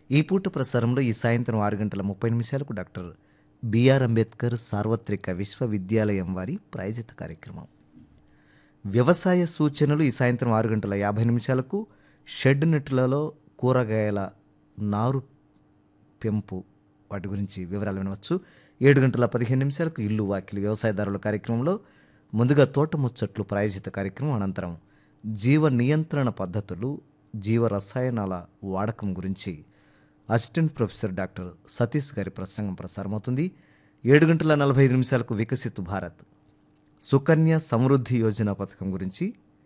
ఈ పూట ప్రసారంలో ఈ సాయంత్రం ఆరు గంటల ముప్పై నిమిషాలకు డాక్టర్ బిఆర్ అంబేద్కర్ సార్వత్రిక విశ్వవిద్యాలయం వారి ప్రాయోజిత కార్యక్రమం వ్యవసాయ సూచనలు ఈ సాయంత్రం ఆరు గంటల యాభై నిమిషాలకు షెడ్ నెట్లలో కూరగాయల నారు పెంపు వాటి గురించి వివరాలు వినవచ్చు ఏడు గంటల పదిహేను నిమిషాలకు ఇల్లు వాకిలి వ్యవసాయదారుల కార్యక్రమంలో ముందుగా తోట ముచ్చట్లు ప్రాయోజిత కార్యక్రమం అనంతరం జీవ నియంత్రణ పద్ధతులు జీవ రసాయనాల వాడకం గురించి అసిస్టెంట్ ప్రొఫెసర్ డాక్టర్ సతీష్ గారి ప్రసంగం ప్రసారమవుతుంది ఏడు గంటల నలభై ఐదు నిమిషాలకు వికసిత్ భారత్ సుకన్య సమృద్ధి యోజన పథకం గురించి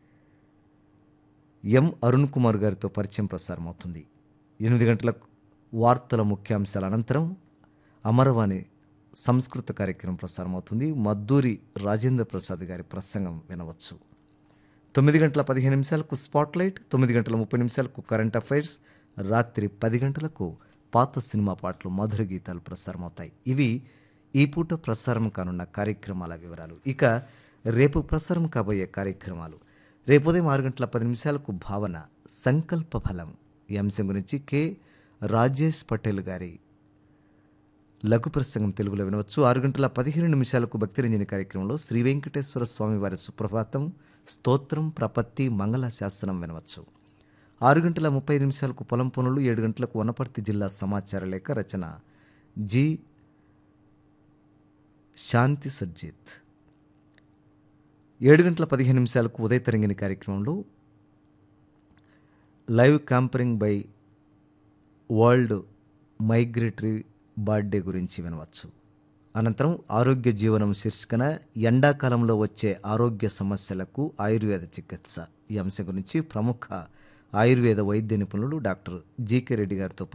ఎం అరుణ్ కుమార్ గారితో పరిచయం ప్రసారమవుతుంది ఎనిమిది గంటలకు వార్తల ముఖ్యాంశాల అనంతరం అమరవాణి సంస్కృత కార్యక్రమం ప్రసారమవుతుంది మద్దూరి రాజేంద్ర ప్రసాద్ గారి ప్రసంగం వినవచ్చు తొమ్మిది గంటల పదిహేను నిమిషాలకు స్పాట్లైట్ తొమ్మిది గంటల ముప్పై నిమిషాలకు కరెంట్ అఫైర్స్ రాత్రి పది గంటలకు పాత సినిమా పాటలు మధుర గీతాలు ప్రసారమవుతాయి ఇవి ఈ పూట ప్రసారం కానున్న కార్యక్రమాల వివరాలు ఇక రేపు ప్రసారం కాబోయే కార్యక్రమాలు రేపు ఉదయం ఆరు గంటల పది నిమిషాలకు భావన సంకల్ప ఫలం ఈ అంశం గురించి కె రాజేష్ పటేల్ గారి లఘు ప్రసంగం తెలుగులో వినవచ్చు ఆరు గంటల పదిహేను నిమిషాలకు భక్తిరంజని కార్యక్రమంలో శ్రీ వెంకటేశ్వర స్వామి వారి సుప్రభాతం స్తోత్రం ప్రపత్తి మంగళ శాసనం వినవచ్చు ఆరు గంటల ముప్పై ఐదు నిమిషాలకు పొలం పనులు ఏడు గంటలకు వనపర్తి జిల్లా సమాచార లేఖ రచన జి శాంతి సుర్జిత్ ఏడు గంటల పదిహేను నిమిషాలకు ఉదయ తరంగిణి కార్యక్రమంలో లైవ్ క్యాంపరింగ్ బై వరల్డ్ మైగ్రేటరీ బర్త్డే గురించి వినవచ్చు అనంతరం ఆరోగ్య జీవనం శీర్షికన ఎండాకాలంలో వచ్చే ఆరోగ్య సమస్యలకు ఆయుర్వేద చికిత్స ఈ అంశం గురించి ప్రముఖ ఆయుర్వేద వైద్య నిపుణులు డాక్టర్ జీకే రెడ్డి గారితో